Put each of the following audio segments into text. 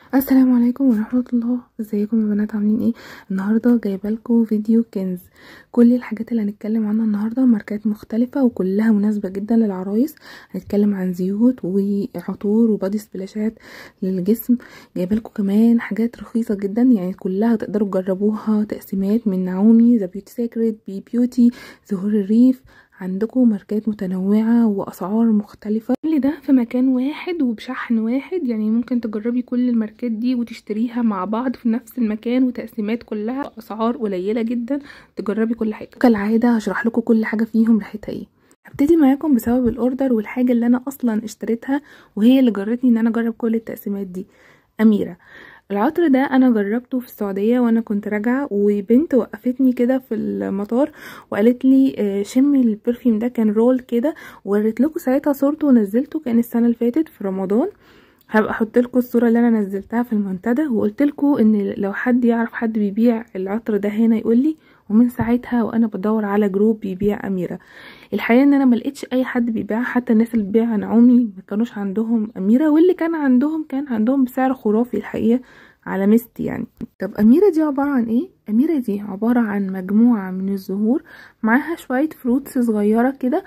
السلام عليكم ورحمة الله ازيكم يا بنات عاملين ايه النهاردة جايبه لكم فيديو كنز كل الحاجات اللي هنتكلم عنها النهاردة ماركات مختلفة وكلها مناسبة جدا للعرايس هنتكلم عن زيوت وعطور وبادي سبلاشات للجسم جايبه لكم كمان حاجات رخيصة جدا يعني كلها تقدروا تجربوها تقسيمات من نعومي ذا بيوتي سيكريت بي بيوتي زهور الريف عندكم ماركات متنوعة وأسعار مختلفة كل ده في مكان واحد وبشحن واحد يعني ممكن تجربي كل الماركات دي وتشتريها مع بعض في نفس المكان وتقسيمات كلها أسعار قليلة جدا تجربي كل حاجة كالعادة هشرح لكم كل حاجة فيهم ريحتها ايه هبتدي معاكم بسبب الاوردر والحاجة اللي انا اصلا اشتريتها وهي اللي جرتني ان انا اجرب كل التقسيمات دي اميرة العطر ده انا جربته في السعوديه وانا كنت راجعه وبنت وقفتني كده في المطار وقالت لي شمي البرفيوم ده كان رول كده ووريت لكم ساعتها صورته ونزلته كان السنه اللي فاتت في رمضان هبقى احط لكم الصوره اللي انا نزلتها في المنتدى وقلت لكم ان لو حد يعرف حد بيبيع العطر ده هنا يقول لي ومن ساعتها وانا بدور على جروب بيبيع اميره الحقيقه ان انا ما لقيتش اي حد بيبيع حتى الناس اللي بتبيع نعومي ما كانوش عندهم اميره واللي كان عندهم كان عندهم بسعر خرافي الحقيقه على مست يعني طب أميرة دي عبارة عن ايه؟ أميرة دي عبارة عن مجموعة من الزهور معاها شوية فروتس صغيرة كده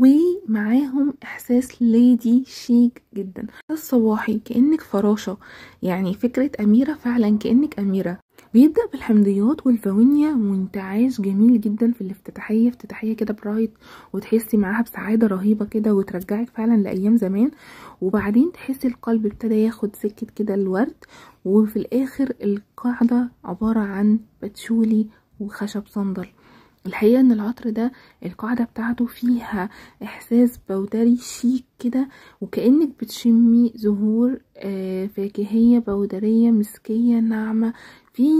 ومعاهم إحساس ليدي شيك جدا الصباحي كأنك فراشة يعني فكرة أميرة فعلا كأنك أميرة بيبدأ بالحمضيات والفوانيا وانتعاش جميل جدا في الافتتاحية افتتاحية كده برايت وتحسي معاها بسعادة رهيبة كده وترجعك فعلا لأيام زمان وبعدين تحسي القلب ابتدى ياخد سكة كده الورد وفي الآخر القاعدة عبارة عن بتشولي وخشب صندل الحقيقة ان العطر ده القاعدة بتاعته فيها احساس بودري شيك كده وكأنك بتشمي زهور فاكهية بودرية مسكية ناعمة في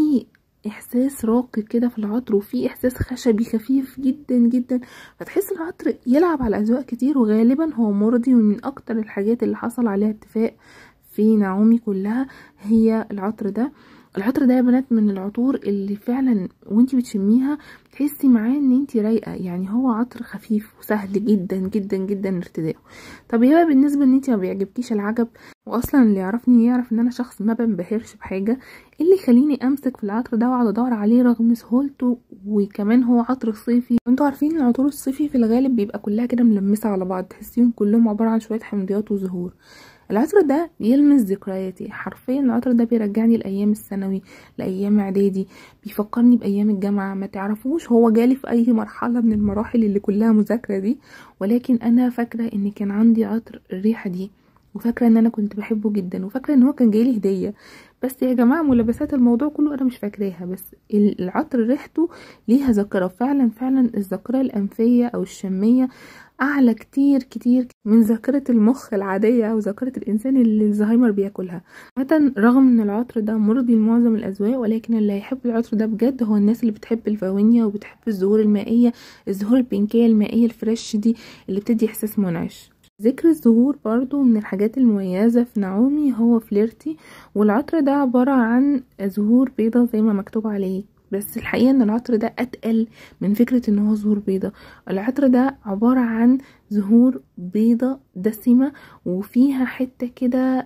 احساس راقي كده في العطر وفي احساس خشبي خفيف جدا جدا فتحس العطر يلعب على اذواق كتير وغالبا هو مرضي ومن اكتر الحاجات اللي حصل عليها اتفاق في نعومي كلها هي العطر ده العطر ده يا بنات من العطور اللي فعلا وانتي بتشميها تحسي معاه ان انتي رايقه يعني هو عطر خفيف وسهل جدا جدا جدا ارتدائه طب ايه بقى بالنسبه ان انتي ما بيعجبكيش العجب واصلا اللي يعرفني يعرف ان انا شخص ما بنبهرش بحاجه ايه اللي يخليني امسك في العطر ده واقعد ادور عليه رغم سهولته وكمان هو عطر صيفي انتوا عارفين العطور الصيفي في الغالب بيبقى كلها كده ملمسه على بعض تحسيهم كلهم عباره عن شويه حمضيات وزهور العطر ده بيلمس ذكرياتي حرفيا العطر ده بيرجعني لايام الثانوي لايام اعدادي بيفكرني بايام الجامعه ما تعرفوش هو جالي في اي مرحله من المراحل اللي كلها مذاكره دي ولكن انا فاكره ان كان عندي عطر الريحه دي وفاكره ان انا كنت بحبه جدا وفاكره ان هو كان جايلي هديه بس يا جماعه ملابسات الموضوع كله انا مش فاكراها بس العطر ريحته ليها ذاكره فعلا فعلا الذاكره الانفيه او الشميه اعلى كتير كتير من ذاكره المخ العاديه او ذاكره الانسان اللي الزهايمر بياكلها مثلا رغم ان العطر ده مرضي لمعظم الاذواق ولكن اللي هيحب العطر ده بجد هو الناس اللي بتحب الفوانيا وبتحب الزهور المائيه الزهور البنكيه المائيه الفريش دي اللي بتدي احساس منعش ذكر الزهور برضو من الحاجات المميزة في نعومي هو فليرتي والعطر ده عبارة عن زهور بيضة زي ما مكتوب عليه بس الحقيقة ان العطر ده اتقل من فكرة ان هو زهور بيضة العطر ده عبارة عن زهور بيضة دسمة وفيها حتة كده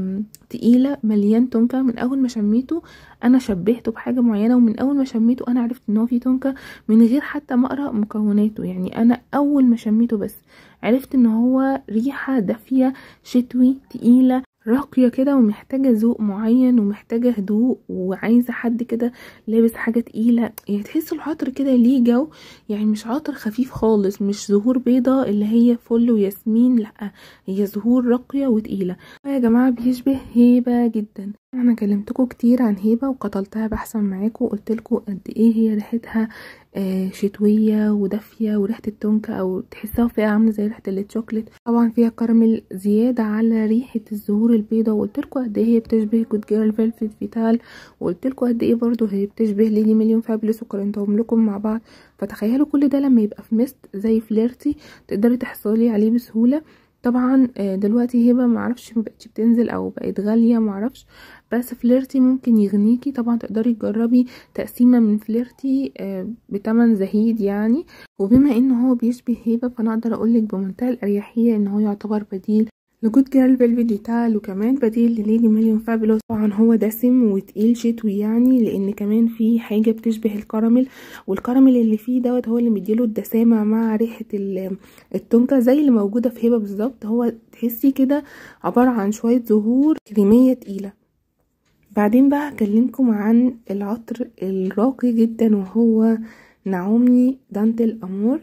تقيلة مليان تونكا من اول ما شميته انا شبهته بحاجة معينة ومن اول ما شميته انا عرفت ان هو فيه تونكا من غير حتى ما اقرا مكوناته يعني انا اول ما شميته بس عرفت ان هو ريحة دافية شتوي تقيلة راقية كده ومحتاجة ذوق معين ومحتاجة هدوء وعايزة حد كده لابس حاجة تقيلة يعني تحس العطر كده ليه جو يعني مش عطر خفيف خالص مش زهور بيضة اللي هي فل وياسمين لأ هي زهور راقية وتقيلة يا جماعة بيشبه هيبة جدا انا كلمتكم كتير عن هيبة وقتلتها بحثا معاكم وقلتلكم قد ايه هي ريحتها آه شتوية ودافية وريحة التونكا او تحسها فيها عاملة زي ريحة الشوكليت طبعا فيها كراميل زيادة على ريحة الزهور البيضة وقلتلكم قد ايه هي بتشبه جود جيرل فيلفت فيتال وقلتلكم قد ايه برضو هي بتشبه ليلي مليون فابلس وقارنتهم لكم مع بعض فتخيلوا كل ده لما يبقى في ميست زي فليرتي تقدري تحصلي عليه بسهولة طبعا دلوقتي هبه معرفش مبقتش بتنزل او بقت غاليه معرفش بس فليرتي ممكن يغنيكي طبعا تقدري تجربي تقسيمه من فليرتي بتمن زهيد يعني وبما ان هو بيشبه هبه فانا اقدر اقولك بمنتهى الاريحيه ان هو يعتبر بديل لجود جيرل فيلفيت ديتال وكمان بديل لليدي مليون فابلوس طبعا هو دسم وتقيل شتوي يعني لان كمان فيه حاجه بتشبه الكراميل والكراميل اللي فيه دوت هو اللي مديله الدسامه مع ريحه التونكا زي اللي موجوده في هبه بالظبط هو تحسي كده عباره عن شويه زهور كريميه تقيله بعدين بقى هكلمكم عن العطر الراقي جدا وهو نعومي دانتل امور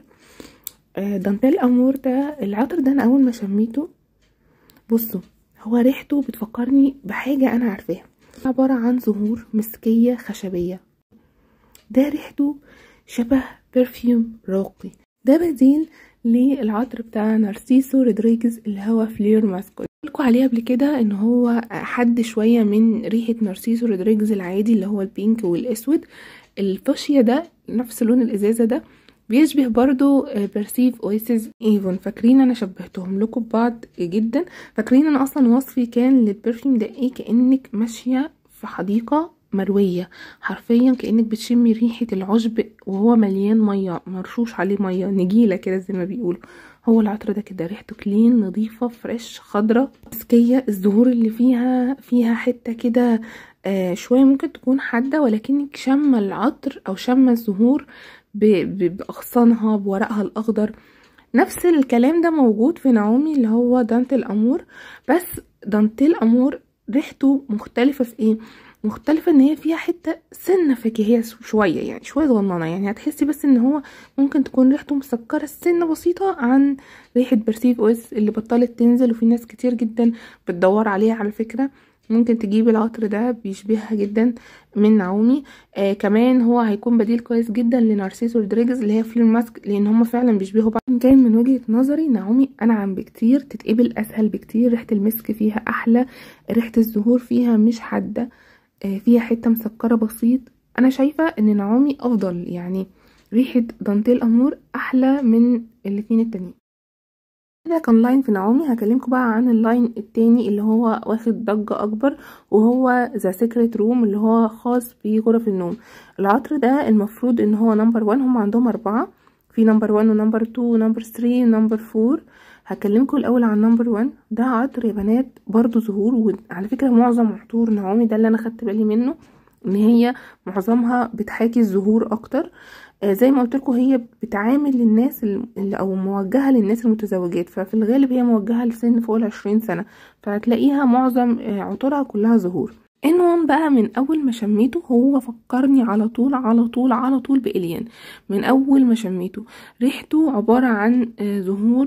دانتل امور ده العطر ده انا اول ما شميته بصوا هو ريحته بتفكرني بحاجة أنا عارفاها عبارة عن زهور مسكية خشبية ده ريحته شبه برفيوم راقي ده بديل للعطر بتاع نارسيسو رودريجز اللي هو فلير ماسكول لكم عليه قبل كده ان هو حد شويه من ريحه نارسيسو رودريجز العادي اللي هو البينك والاسود الفوشيا ده نفس لون الازازه ده بيشبه برضو برسيف اويسز ايفون فاكرين انا شبهتهم لكم ببعض جدا فاكرين انا اصلا وصفي كان للبرفيوم ده ايه كانك ماشيه في حديقه مرويه حرفيا كانك بتشمي ريحه العشب وهو مليان ميه مرشوش عليه ميه نجيله كده زي ما بيقولوا هو العطر ده كده ريحته كلين نظيفه فريش خضره مسكيه الزهور اللي فيها فيها حته كده آه شويه ممكن تكون حاده ولكنك شامه العطر او شامه الزهور باغصانها بورقها الاخضر نفس الكلام ده موجود في نعومي اللي هو دانتل امور بس دانتل امور ريحته مختلفه في ايه مختلفه ان هي فيها حته سنه فكاهيه شويه يعني شويه صغننه يعني هتحسي بس ان هو ممكن تكون ريحته مسكره سنه بسيطه عن ريحه برسيف اويس اللي بطلت تنزل وفي ناس كتير جدا بتدور عليها على فكره ممكن تجيبي العطر ده بيشبهها جدا من نعومي آه كمان هو هيكون بديل كويس جدا لنارسيس رودريجز اللي هي فلير ماسك لان هما فعلا بيشبهوا بعض كان من وجهه نظري نعومي انعم بكتير تتقبل اسهل بكتير ريحه المسك فيها احلى ريحه الزهور فيها مش حاده آه فيها حته مسكره بسيط انا شايفه ان نعومي افضل يعني ريحه دانتيل امور احلى من الاتنين التانيين ده كان لاين في نعومي هكلمكم بقى عن اللاين التاني اللي هو واخد ضجة اكبر وهو ذا سيكريت روم اللي هو خاص بغرف النوم العطر ده المفروض ان هو نمبر وان هم عندهم اربعة في نمبر وان ونمبر تو ونمبر ثري ونمبر فور هكلمكم الاول عن نمبر وان ده عطر يا بنات برضو زهور وعلى فكرة معظم عطور نعومي ده اللي انا خدت بالي منه ان هي معظمها بتحاكي الزهور اكتر آه زي ما قلت لكم هي بتعامل للناس اللي او موجهه للناس المتزوجات ففي الغالب هي موجهه لسن فوق العشرين سنه فهتلاقيها معظم آه عطورها كلها زهور ان بقى من اول ما شميته هو فكرني على طول على طول على طول بالين من اول ما شميته ريحته عباره عن آه زهور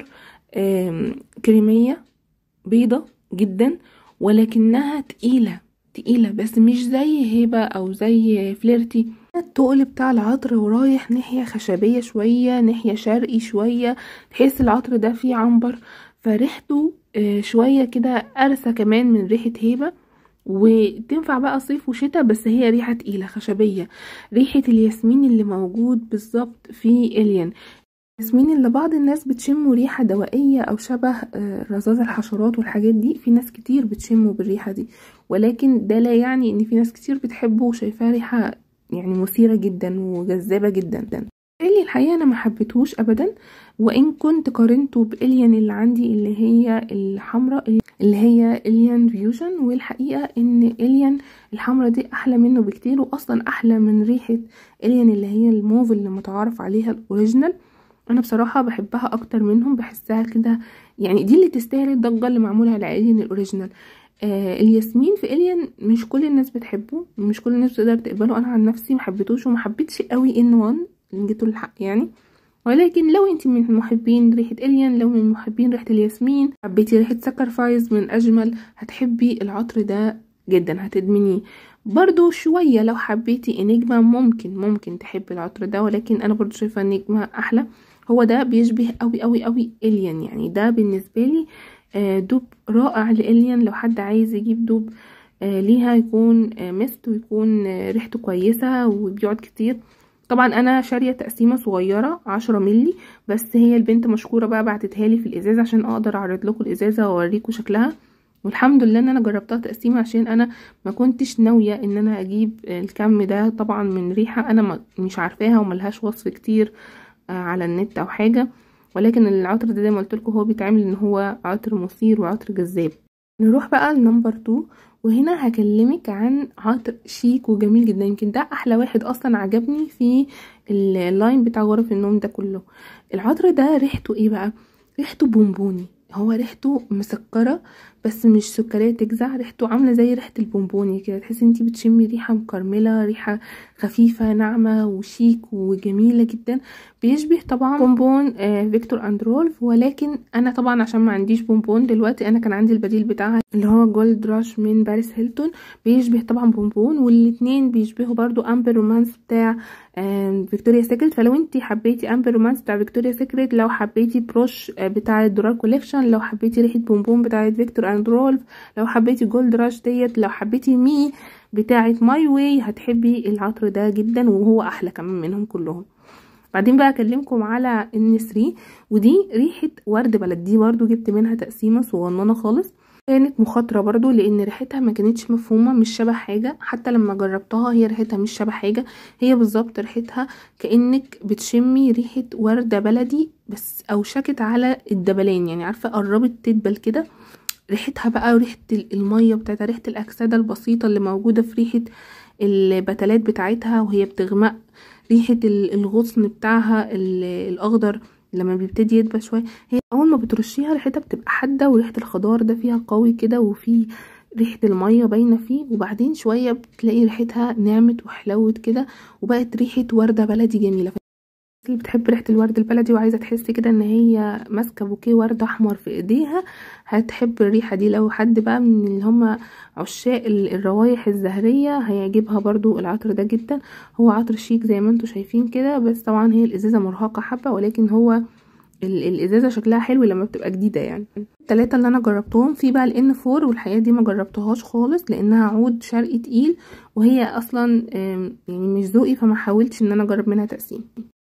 كريميه بيضه جدا ولكنها تقيله تقيلة بس مش زي هبة او زي فليرتي التقل بتاع العطر ورايح ناحية خشبية شوية ناحية شرقي شوية تحس العطر ده فيه عنبر فريحته شوية كده قرصة كمان من ريحة هبة وتنفع بقى صيف وشتاء بس هي ريحة تقيلة خشبية ريحة الياسمين اللي موجود بالظبط في إليان الياسمين اللي بعض الناس بتشمه ريحة دوائية أو شبه رذاذ الحشرات والحاجات دي في ناس كتير بتشمه بالريحة دي ولكن ده لا يعني ان في ناس كتير بتحبه وشايفاه ريحة يعني مثيرة جدا وجذابة جدا اللي الحقيقة انا ما حبيتهوش ابدا وان كنت قارنته باليان اللي عندي اللي هي الحمراء اللي هي اليان فيوجن والحقيقة ان اليان الحمراء دي احلى منه بكتير واصلا احلى من ريحة اليان اللي هي الموف اللي متعارف عليها الاوريجينال انا بصراحة بحبها اكتر منهم بحسها كده يعني دي اللي تستاهل الضجة اللي معمولة على اليان الاوريجينال آه الياسمين في الين مش كل الناس بتحبه مش كل الناس بتقدر تقبله انا عن نفسي محبتوش ومحبتش قوي ان وان اللي جيتوا للحق يعني ولكن لو انت من محبين ريحة الين لو من محبين ريحة الياسمين حبيتي ريحة سكرفايز من اجمل هتحبي العطر ده جدا هتدمنيه برضو شوية لو حبيتي انجما ممكن ممكن تحبي العطر ده ولكن انا برضو شايفة انجما احلى هو ده بيشبه قوي قوي قوي الين يعني ده بالنسبة لي دوب رائع لإليان لو حد عايز يجيب دوب ليها يكون مست ويكون ريحته كويسة وبيقعد كتير طبعا انا شاريه تقسيمه صغيره عشرة ملي بس هي البنت مشكوره بقى بعتتها لي في الازازه عشان اقدر اعرض لكم الازازه واوريكم شكلها والحمد لله ان انا جربتها تقسيمه عشان انا ما كنتش ناويه ان انا اجيب الكم ده طبعا من ريحه انا مش عارفاها وملهاش وصف كتير على النت او حاجه ولكن العطر ده زي ما قلت لكم هو بيتعمل ان هو عطر مثير وعطر جذاب نروح بقى لنمبر 2 وهنا هكلمك عن عطر شيك وجميل جدا يمكن ده احلى واحد اصلا عجبني في اللاين بتاع غرف النوم ده كله العطر ده ريحته ايه بقى ريحته بونبوني هو ريحته مسكره بس مش سكريه تجزع ريحته عامله زي ريحه البونبوني كده تحسي انتي بتشمي ريحه مكرمله ريحه خفيفه ناعمه وشيك وجميله جدا بيشبه طبعا بونبون آه فيكتور اند رولف ولكن انا طبعا عشان ما عنديش بونبون دلوقتي انا كان عندي البديل بتاعها اللي هو جولد راش من باريس هيلتون بيشبه طبعا بونبون والاتنين بيشبهوا برضو امبر رومانس بتاع آه فيكتوريا سيكريت فلو انتي حبيتي امبر رومانس بتاع فيكتوريا سيكريت لو حبيتي بروش آه بتاع الدولار كوليكشن لو حبيتي ريحه بونبون بتاعه فيكتور اند رولف لو حبيتي جولد راش ديت لو حبيتي مي بتاعه ماي واي هتحبي العطر ده جدا وهو احلى كمان منهم كلهم بعدين بقى اكلمكم على النسري ودي ريحه ورد بلد دي برضو جبت منها تقسيمه صغننه خالص كانت مخاطره برضو لان ريحتها ما كانتش مفهومه مش شبه حاجه حتى لما جربتها هي ريحتها مش شبه حاجه هي بالظبط ريحتها كانك بتشمي ريحه ورده بلدي بس اوشكت على الدبلان يعني عارفه قربت تدبل كده ريحتها بقى وريحه الميه بتاعتها ريحه الاكسده البسيطه اللي موجوده في ريحه البتلات بتاعتها وهي بتغمق ريحه الغصن بتاعها الاخضر لما بيبتدي يدبل شويه هي اول ما بترشيها ريحتها بتبقى حاده وريحه الخضار ده فيها قوي كده وفي ريحه الميه باينه فيه وبعدين شويه بتلاقي ريحتها نعمت وحلوت كده وبقت ريحه ورده بلدي جميله اللي بتحب ريحه الورد البلدي وعايزه تحسي كده ان هي ماسكه بوكيه ورد احمر في ايديها هتحب الريحه دي لو حد بقى من اللي هم عشاق الروايح الزهريه هيعجبها برضو العطر ده جدا هو عطر شيك زي ما انتم شايفين كده بس طبعا هي الازازه مرهقه حبه ولكن هو الازازه شكلها حلو لما بتبقى جديده يعني التلاتة اللي انا جربتهم في بقى الان فور والحقيقه دي ما جربتهاش خالص لانها عود شرقي تقيل وهي اصلا يعني مش ذوقي فما حاولتش ان انا اجرب منها تقسيم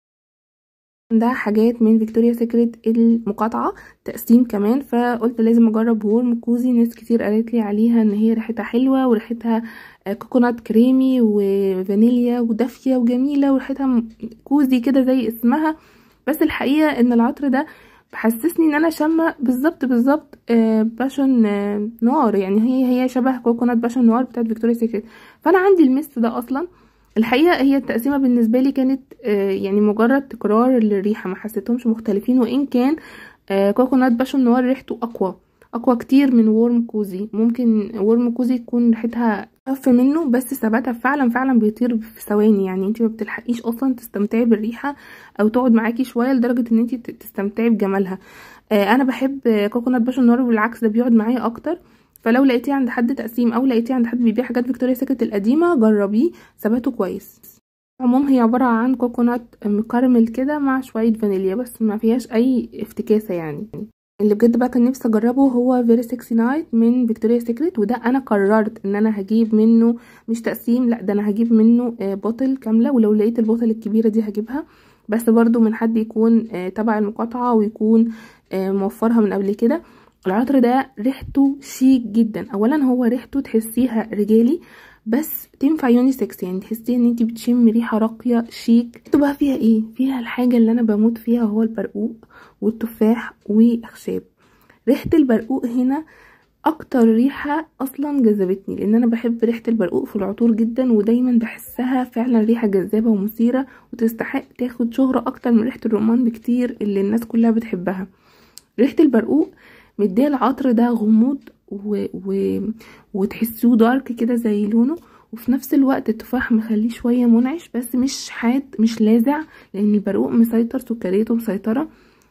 ده حاجات من فيكتوريا سيكريت المقاطعة تقسيم كمان فقلت لازم اجرب وورم كوزي ناس كتير قالت لي عليها ان هي ريحتها حلوة وريحتها كوكونات كريمي وفانيليا ودافية وجميلة وريحتها كوزي كده زي اسمها بس الحقيقة ان العطر ده بحسسني ان انا شامة بالظبط بالظبط باشون نوار يعني هي هي شبه كوكونات باشون نوار بتاعت فيكتوريا سيكريت فانا عندي الميست ده اصلا الحقيقه هي التقسيمه بالنسبه لي كانت يعني مجرد تكرار للريحه ما حسيتهمش مختلفين وان كان كوكونات باشون نوار ريحته اقوى اقوى كتير من وورم كوزي ممكن وورم كوزي تكون ريحتها اخف منه بس ثباتها فعلا فعلا بيطير في ثواني يعني انت ما بتلحقيش اصلا تستمتعي بالريحه او تقعد معاكي شويه لدرجه ان انت تستمتعي بجمالها انا بحب كوكونات باشون نوار بالعكس ده بيقعد معايا اكتر فلو لقيتيه عند حد تقسيم او لقيتيه عند حد بيبيع حاجات فيكتوريا سيكريت القديمه جربيه ثباته كويس عموم هي عباره عن كوكونات مكرمل كده مع شويه فانيليا بس ما فيهاش اي افتكاسه يعني اللي بجد بقى كان نفسي اجربه هو فيري سكسي نايت من فيكتوريا سيكريت وده انا قررت ان انا هجيب منه مش تقسيم لا ده انا هجيب منه بوتل كامله ولو لقيت البوتل الكبيره دي هجيبها بس برضو من حد يكون تبع المقاطعه ويكون موفرها من قبل كده العطر ده ريحته شيك جدا اولا هو ريحته تحسيها رجالي بس تنفع يونيسكس يعني تحسي ان انت بتشمي ريحه راقيه شيك بقى فيها ايه فيها الحاجه اللي انا بموت فيها وهو البرقوق والتفاح واخشاب ريحه البرقوق هنا اكتر ريحه اصلا جذبتني لان انا بحب ريحه البرقوق في العطور جدا ودايما بحسها فعلا ريحه جذابه ومثيره وتستحق تاخد شهره اكتر من ريحه الرمان بكتير اللي الناس كلها بتحبها ريحه البرقوق مديه العطر ده غموض و... و... وتحسوه دارك كده زي لونه وفي نفس الوقت التفاح مخليه شويه منعش بس مش حاد مش لاذع لان البرقوق مسيطر سكريته مسيطره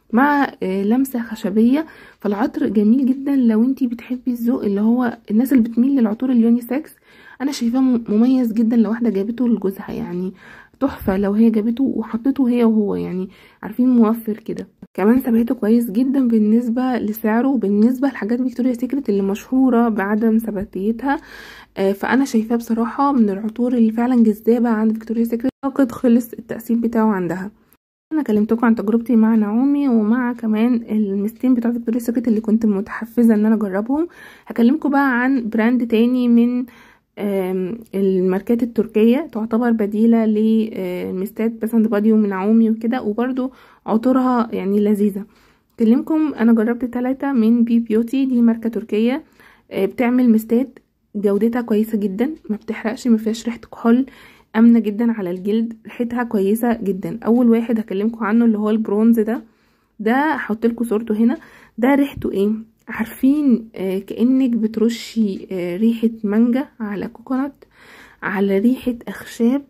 مع لمسه خشبيه فالعطر جميل جدا لو انتي بتحبي الذوق اللي هو الناس اللي بتميل للعطور اليونيسكس انا شايفاه مميز جدا لو واحده جابته لجوزها يعني تحفه لو هي جابته وحطته هي وهو يعني عارفين موفر كده كمان ثباته كويس جدا بالنسبه لسعره وبالنسبه لحاجات فيكتوريا سيكريت اللي مشهوره بعدم ثباتيتها فانا شايفاه بصراحه من العطور اللي فعلا جذابه عند فيكتوريا سيكريت اعتقد خلص التقسيم بتاعه عندها انا كلمتكم عن تجربتي مع نعومي ومع كمان المستين بتوع فيكتوريا سيكريت اللي كنت متحفزه ان انا اجربهم هكلمكم بقى عن براند تاني من الماركات التركية تعتبر بديلة للمستات بس اند بادي ومن عومي وكده وبرده عطورها يعني لذيذة اكلمكم انا جربت ثلاثة من بي بيوتي دي ماركة تركية بتعمل مستات جودتها كويسة جدا ما بتحرقش ما فيهاش ريحة كحول امنة جدا على الجلد ريحتها كويسة جدا اول واحد هكلمكم عنه اللي هو البرونز ده ده هحط لكم صورته هنا ده ريحته ايه عارفين آه كأنك بترشي آه ريحة مانجا على كوكونات على ريحة اخشاب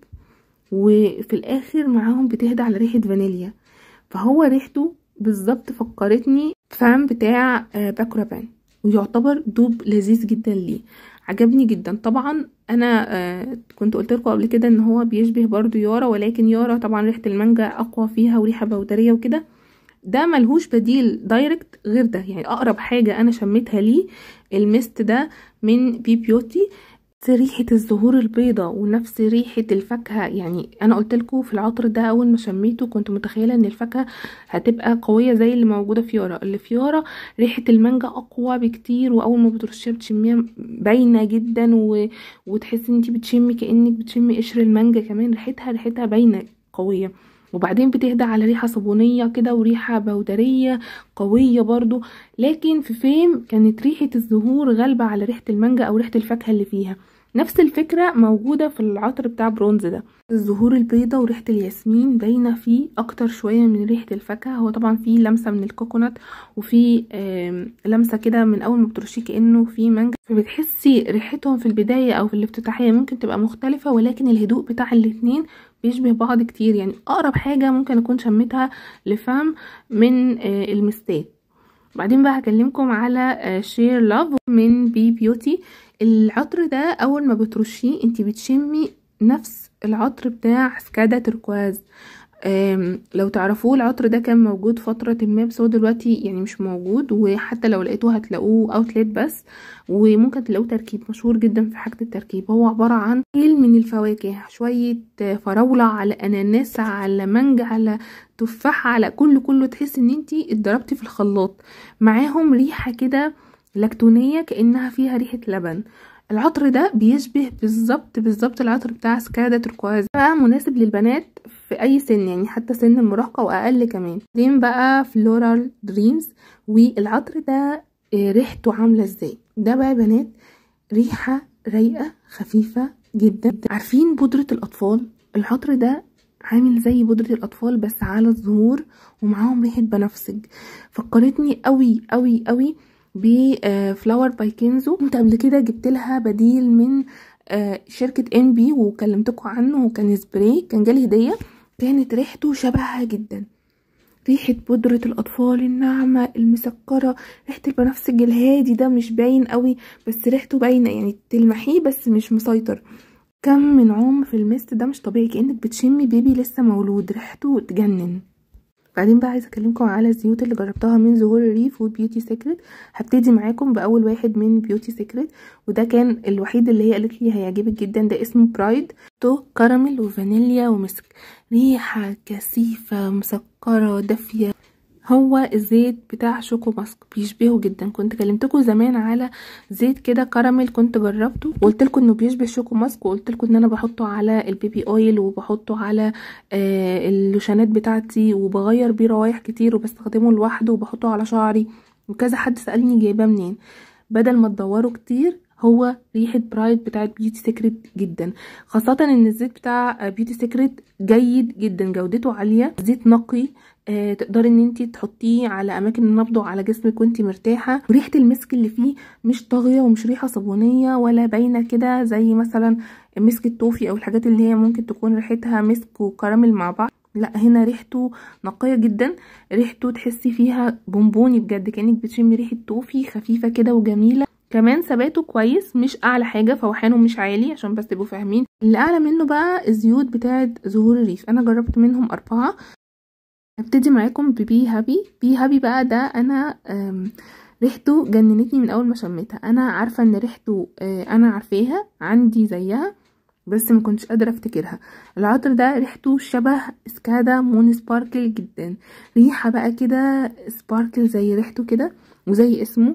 وفي الاخر معاهم بتهدى على ريحة فانيليا فهو ريحته بالظبط فكرتني فام بتاع آه باكورابان ويعتبر دوب لذيذ جدا ليه عجبني جدا طبعا انا آه كنت قلت لكم قبل كده ان هو بيشبه برضو يارا ولكن يارا طبعا ريحه المانجا اقوى فيها وريحه بودريه وكده ده ملهوش بديل دايركت غير ده يعني اقرب حاجه انا شميتها ليه الميست ده من بي بيوتي ريحة الزهور البيضة ونفس ريحة الفاكهة يعني انا قلت لكم في العطر ده اول ما شميته كنت متخيلة ان الفاكهة هتبقى قوية زي اللي موجودة في يارا اللي في يارا ريحة المانجا اقوى بكتير واول ما بترشيها بتشميها باينة جدا و... وتحسي ان انتي بتشمي كأنك بتشمي قشر المانجا كمان ريحتها ريحتها باينة قوية وبعدين بتهدى على ريحة صابونية كده وريحة بودرية قوية برضو لكن في فيم كانت ريحة الزهور غالبة على ريحة المانجا او ريحة الفاكهة اللي فيها نفس الفكرة موجودة في العطر بتاع برونز ده الزهور البيضة وريحة الياسمين باينة فيه اكتر شوية من ريحة الفاكهة هو طبعا فيه لمسة من الكوكونات وفي لمسة كده من اول ما بترشيه كأنه فيه مانجا فبتحسي ريحتهم في البداية او في الافتتاحية ممكن تبقى مختلفة ولكن الهدوء بتاع الاتنين بيشبه بعض كتير يعني اقرب حاجة ممكن اكون شميتها لفام من المستات بعدين بقى هكلمكم على شير لاف من بي بيوتي العطر ده اول ما بترشيه انت بتشمي نفس العطر بتاع سكادا تركواز لو تعرفوه العطر ده كان موجود فترة ما بس هو دلوقتي يعني مش موجود وحتى لو لقيتوه هتلاقوه اوتليت بس وممكن تلاقوه تركيب مشهور جدا في حاجة التركيب هو عبارة عن كيل من الفواكه شوية فراولة على اناناس على مانجا على تفاح على كله كله تحس ان انتي اتضربتي في الخلاط معاهم ريحة كده لاكتونية كأنها فيها ريحة لبن العطر ده بيشبه بالظبط بالظبط العطر بتاع سكادا تركواز بقى مناسب للبنات في اي سن يعني حتى سن المراهقة واقل كمان بعدين بقى فلورال دريمز والعطر ده ريحته عاملة ازاي ده بقى بنات ريحة رايقة خفيفة جدا عارفين بودرة الاطفال العطر ده عامل زي بودرة الأطفال بس على الزهور ومعاهم ريحة بنفسج فكرتني قوي قوي قوي بفلاور باي كنزو كنت قبل كده جبت لها بديل من شركة ام بي وكلمتكم عنه وكان سبراي كان جالي هدية كانت ريحته شبهها جدا ريحة بودرة الأطفال الناعمة المسكرة ريحة البنفسج الهادي ده مش باين قوي بس ريحته باينة يعني تلمحيه بس مش مسيطر كم من عمر في المست ده مش طبيعي كأنك بتشمي بيبي لسه مولود ريحته تجنن بعدين بقى عايزه اكلمكم على الزيوت اللي جربتها من زهور الريف وبيوتي سيكريت هبتدي معاكم باول واحد من بيوتي سيكريت وده كان الوحيد اللي هي قالت لي هيعجبك جدا ده اسمه برايد تو كراميل وفانيليا ومسك ريحه كثيفه مسكره دافيه هو الزيت بتاع شوكو ماسك بيشبهه جدا كنت كلمتكم زمان على زيت كده كراميل كنت جربته وقلت لكم انه بيشبه شوكو ماسك وقلت لكم ان انا بحطه على البيبي اويل وبحطه على آه اللوشانات بتاعتي وبغير بيه روايح كتير وبستخدمه لوحده وبحطه على شعري وكذا حد سالني جايباه منين بدل ما تدوروا كتير هو ريحة برايد بتاعت بيوتي سيكريت جدا خاصة ان الزيت بتاع بيوتي سيكريت جيد جدا جودته عالية زيت نقي آه تقدري ان انت تحطيه على اماكن النبض وعلى جسمك وانت مرتاحه وريحه المسك اللي فيه مش طاغيه ومش ريحه صابونيه ولا باينه كده زي مثلا مسك التوفي او الحاجات اللي هي ممكن تكون ريحتها مسك وكراميل مع بعض لا هنا ريحته نقيه جدا ريحته تحسي فيها بونبوني بجد كانك بتشمي ريحه توفي خفيفه كده وجميله كمان ثباته كويس مش اعلى حاجه فوحانه مش عالي عشان بس تبقوا فاهمين اللي اعلى منه بقى الزيوت بتاعه زهور الريف انا جربت منهم اربعه هبتدي معاكم ببي هابي بي هابي بقى ده انا ريحته جننتني من اول ما شميتها انا عارفه ان ريحته انا عارفاها عندي زيها بس ما كنتش قادره افتكرها العطر ده ريحته شبه سكادا مون سباركل جدا ريحه بقى كده سباركل زي ريحته كده وزي اسمه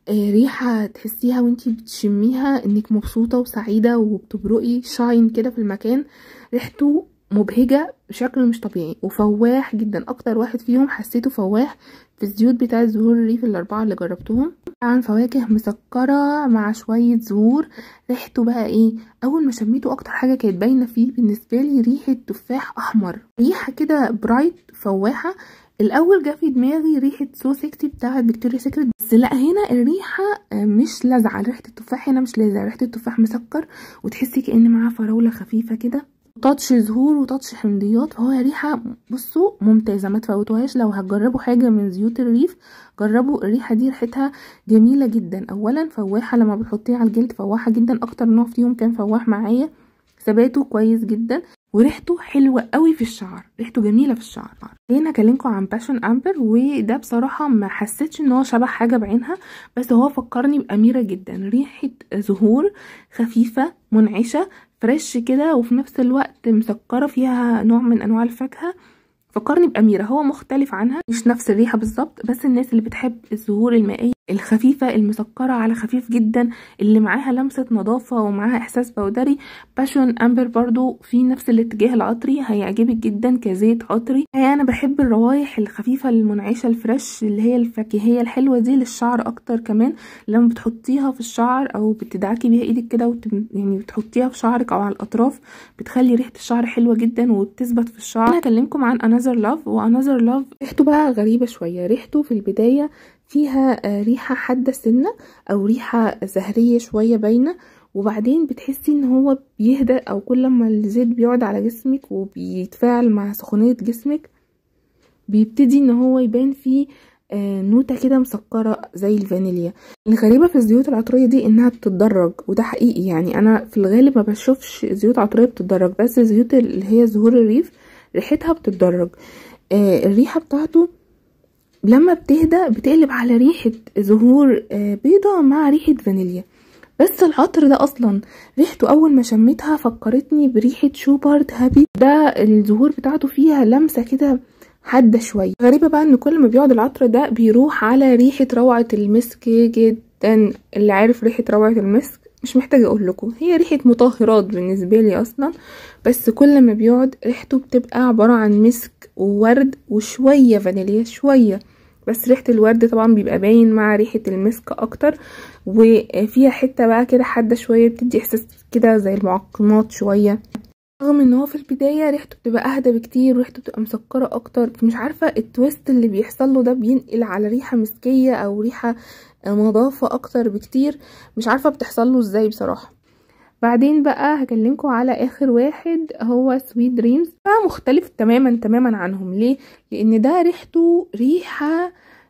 آه ريحة تحسيها وانتي بتشميها انك مبسوطة وسعيدة وبتبرقي شاين كده في المكان ريحته مبهجة بشكل مش طبيعي وفواح جدا اكتر واحد فيهم حسيته فواح في الزيوت بتاع زهور الريف الاربعة اللي جربتهم عن فواكه مسكرة مع شوية زهور ريحته بقى ايه اول ما شميته اكتر حاجة كانت باينة فيه بالنسبة لي ريحة تفاح احمر ريحة كده برايت فواحة الاول جه في دماغي ريحه سو سكسي بتاعه فيكتوريا سيكريت بس لا هنا الريحه مش لاذعه ريحه التفاح هنا مش لاذعه ريحه التفاح مسكر وتحسي كان معاها فراوله خفيفه كده تاتش زهور وتاتش حمضيات فهو ريحه بصوا ممتازه ما تفوتوهاش لو هتجربوا حاجه من زيوت الريف جربوا الريحه دي ريحتها جميله جدا اولا فواحه لما بتحطيها على الجلد فواحه جدا اكتر نوع فيهم كان فواح معايا ثباته كويس جدا وريحته حلوه قوي في الشعر ريحته جميله في الشعر خلينا اكلمكم عن باشن امبر وده بصراحه ما حسيتش ان هو شبه حاجه بعينها بس هو فكرني باميره جدا ريحه زهور خفيفه منعشه فريش كده وفي نفس الوقت مسكره فيها نوع من انواع الفاكهه فكرني بأميرة هو مختلف عنها مش نفس الريحة بالظبط بس الناس اللي بتحب الزهور المائية الخفيفة المسكرة على خفيف جدا اللي معاها لمسة نظافة ومعاها إحساس بودري باشون أمبر برضو في نفس الاتجاه العطري هيعجبك جدا كزيت عطري أنا بحب الروايح الخفيفة المنعشة الفريش اللي هي الفاكهية الحلوة دي للشعر أكتر كمان لما بتحطيها في الشعر أو بتدعكي بيها إيدك كده وت... يعني بتحطيها في شعرك أو على الأطراف بتخلي ريحة الشعر حلوة جدا وبتثبت في الشعر أنا هكلمكم عن أنذر لاف وأنذر لاف ريحته بقى غريبة شوية ريحته في البداية فيها ريحة حادة سنة او ريحة زهرية شوية باينة وبعدين بتحسي ان هو بيهدى او كل ما الزيت بيقعد على جسمك وبيتفاعل مع سخونية جسمك بيبتدي ان هو يبان فيه نوتة كده مسكرة زي الفانيليا الغريبة في الزيوت العطرية دي انها بتتدرج وده حقيقي يعني انا في الغالب ما بشوفش زيوت عطرية بتتدرج بس الزيوت اللي هي زهور الريف ريحتها بتتدرج الريحة بتاعته لما بتهدى بتقلب على ريحة زهور بيضة مع ريحة فانيليا بس العطر ده اصلا ريحته اول ما شميتها فكرتني بريحة شوبارد هابي ده الزهور بتاعته فيها لمسة كده حادة شوية غريبة بقى ان كل ما بيقعد العطر ده بيروح على ريحة روعة المسك جدا اللي عارف ريحة روعة المسك مش محتاجة اقول لكم هي ريحة مطهرات بالنسبة لي اصلا بس كل ما بيقعد ريحته بتبقى عبارة عن مسك وورد وشوية فانيليا شوية بس ريحة الورد طبعا بيبقى باين مع ريحة المسك اكتر وفيها حتة بقى كده حادة شوية بتدي احساس كده زي المعقمات شوية رغم ان هو في البداية ريحته بتبقى اهدى بكتير وريحته بتبقى مسكرة اكتر مش عارفة التويست اللي بيحصل له ده بينقل على ريحة مسكية او ريحة نظافة اكتر بكتير مش عارفة بتحصل له ازاي بصراحة بعدين بقى هكلمكم على اخر واحد هو سويت دريمز ده مختلف تماما تماما عنهم ليه لان ده ريحته ريحه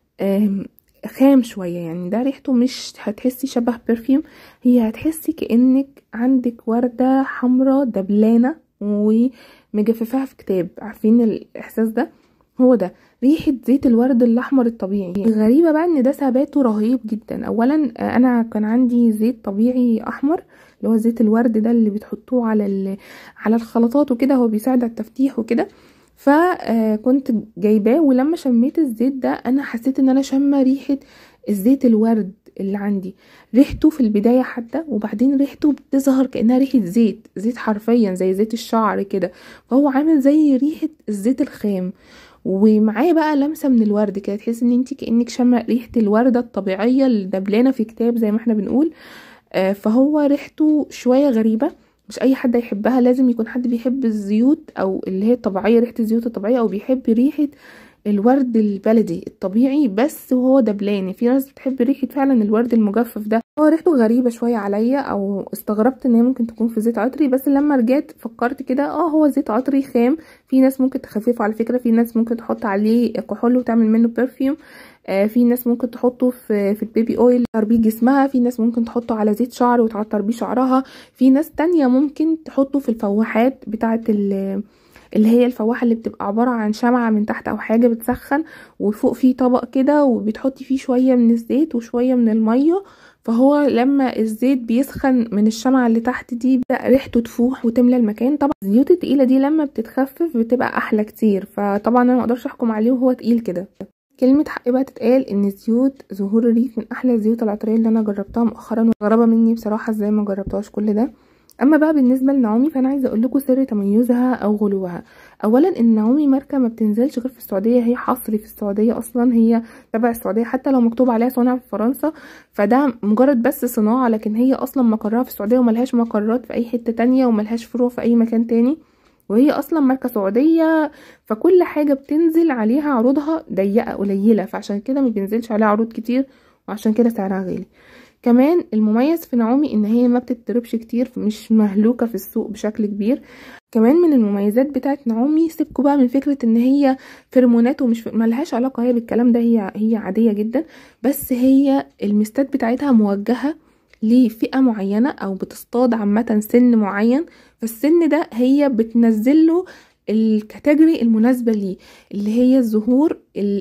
خام شويه يعني ده ريحته مش هتحسي شبه برفيوم هي هتحسي كانك عندك ورده حمراء دبلانه ومجففاها في كتاب عارفين الاحساس ده هو ده ريحة زيت الورد الأحمر الطبيعي الغريبة بقى ان ده ثباته رهيب جدا اولا انا كان عندي زيت طبيعي احمر اللي هو زيت الورد ده اللي بتحطوه على على الخلطات وكده هو بيساعد على التفتيح وكده فكنت جايباه ولما شميت الزيت ده انا حسيت ان انا شامه ريحه الزيت الورد اللي عندي ريحته في البدايه حتى وبعدين ريحته بتظهر كانها ريحه زيت زيت حرفيا زي زيت الشعر كده فهو عامل زي ريحه الزيت الخام ومعاه بقى لمسه من الورد كده تحس ان انت كانك شامه ريحه الورده الطبيعيه اللي دبلانه في كتاب زي ما احنا بنقول فهو ريحته شويه غريبه مش اي حد يحبها لازم يكون حد بيحب الزيوت او اللي هي الطبيعيه ريحه الزيوت الطبيعيه او بيحب ريحه الورد البلدي الطبيعي بس وهو دبلاني في ناس بتحب ريحه فعلا الورد المجفف ده هو ريحته غريبه شويه عليا او استغربت ان هي ممكن تكون في زيت عطري بس لما رجعت فكرت كده اه هو زيت عطري خام في ناس ممكن تخففه على فكره في ناس ممكن تحط عليه كحول وتعمل منه برفيوم آه في ناس ممكن تحطه في في البيبي اويل تربيه جسمها في ناس ممكن تحطه على زيت شعر وتعطر بيه شعرها في ناس تانية ممكن تحطه في الفواحات بتاعه اللي هي الفواحه اللي بتبقى عباره عن شمعه من تحت او حاجه بتسخن وفوق فيه طبق كده وبتحطي فيه شويه من الزيت وشويه من الميه فهو لما الزيت بيسخن من الشمعة اللي تحت دي بدا ريحته تفوح وتملى المكان طبعا الزيوت التقيله دي لما بتتخفف بتبقى احلى كتير فطبعا انا مقدرش احكم عليه وهو تقيل كده كلمة حق بقى تتقال ان زيوت زهور الريف من احلى الزيوت العطرية اللي انا جربتها مؤخرا وغرابة مني بصراحة ازاي ما جربتهاش كل ده اما بقى بالنسبه لنعومي فانا عايزه اقول لكم سر تميزها او غلوها اولا ان نعومي ماركه ما بتنزلش غير في السعوديه هي حصري في السعوديه اصلا هي تبع السعوديه حتى لو مكتوب عليها صنع في فرنسا فده مجرد بس صناعه لكن هي اصلا مقرها في السعوديه وملهاش مقرات في اي حته تانية وملهاش فروع في اي مكان تاني وهي اصلا ماركه سعوديه فكل حاجه بتنزل عليها عروضها ضيقه قليله فعشان كده ما بينزلش عليها عروض كتير وعشان كده سعرها غالي كمان المميز في نعومي ان هي ما بتتضربش كتير مش مهلوكه في السوق بشكل كبير كمان من المميزات بتاعت نعومي سيبكوا بقى من فكره ان هي فيرمونات ومش ملهاش علاقه هي بالكلام ده هي هي عاديه جدا بس هي المستات بتاعتها موجهه لفئه معينه او بتصطاد عامه سن معين فالسن ده هي بتنزله الكاتيجوري المناسبه ليه اللي هي الزهور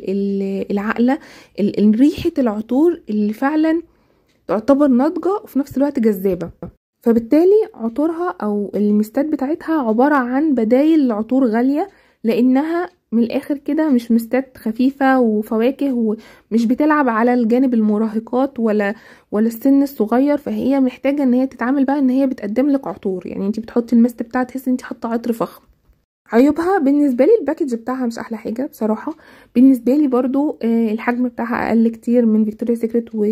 العقله ريحه العطور اللي فعلا تعتبر ناضجة وفي نفس الوقت جذابة فبالتالي عطورها او المستات بتاعتها عبارة عن بدايل لعطور غالية لانها من الاخر كده مش مستات خفيفة وفواكه ومش بتلعب على الجانب المراهقات ولا ولا السن الصغير فهي محتاجة ان هي تتعامل بقى ان هي بتقدم لك عطور يعني انت بتحطي المست بتاعها تحسي انت حاطه عطر فخم عيوبها بالنسبه لي الباكج بتاعها مش احلى حاجه بصراحه بالنسبه لي برضو الحجم بتاعها اقل كتير من فيكتوريا سيكريت و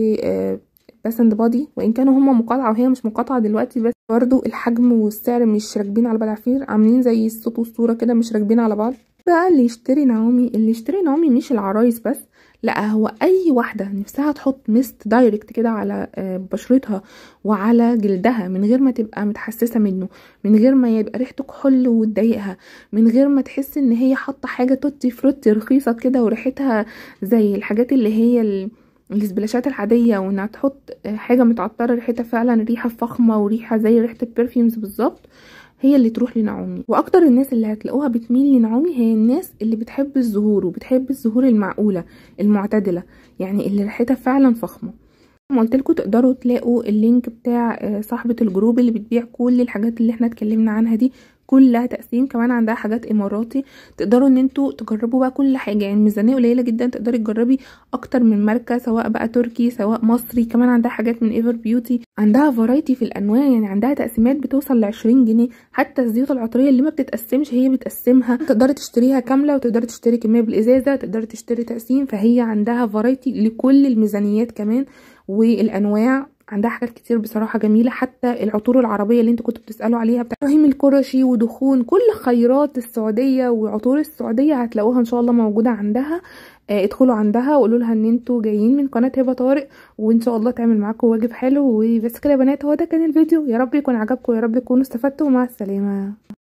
بس اند بادي وان كانوا هما مقاطعه وهي مش مقاطعه دلوقتي بس برضو الحجم والسعر مش راكبين على بعض عارفين عاملين زي الصوت والصوره كده مش راكبين على بعض بقى اللي يشتري نعومي اللي يشتري نعومي مش العرايس بس لا هو اي واحده نفسها تحط ميست دايركت كده على بشرتها وعلى جلدها من غير ما تبقى متحسسه منه من غير ما يبقى ريحته كحول وتضايقها من غير ما تحس ان هي حاطه حاجه توتي فروتي رخيصه كده وريحتها زي الحاجات اللي هي السبلاشات العادية وانها تحط حاجة متعطرة ريحتها فعلا ريحة فخمة وريحة زي ريحة البرفيومز بالظبط هي اللي تروح لنعومي واكتر الناس اللي هتلاقوها بتميل لنعومي هي الناس اللي بتحب الزهور وبتحب الزهور المعقولة المعتدلة يعني اللي ريحتها فعلا فخمة ما قلت لكم تقدروا تلاقوا اللينك بتاع صاحبة الجروب اللي بتبيع كل الحاجات اللي احنا اتكلمنا عنها دي كلها تقسيم كمان عندها حاجات اماراتي تقدروا ان انتوا تجربوا بقى كل حاجه يعني ميزانيه قليله جدا تقدري تجربي اكتر من ماركه سواء بقى تركي سواء مصري كمان عندها حاجات من ايفر بيوتي عندها فرايتي في الانواع يعني عندها تقسيمات بتوصل ل 20 جنيه حتى الزيوت العطريه اللي ما بتتقسمش هي بتقسمها تقدري تشتريها كامله وتقدري تشتري كميه بالازازه تقدري تشتري تقسيم فهي عندها فرايتي لكل الميزانيات كمان والانواع عندها حاجات كتير بصراحه جميله حتى العطور العربيه اللي انتوا كنتوا بتسالوا عليها بتاع ابراهيم القرشي ودخون كل خيرات السعوديه وعطور السعوديه هتلاقوها ان شاء الله موجوده عندها آه ادخلوا عندها وقولوا لها ان انتوا جايين من قناه هبه طارق وان شاء الله تعمل معاكم واجب حلو وبس كده يا بنات هو ده كان الفيديو يا رب يكون عجبكم يا رب تكونوا استفدتوا مع السلامه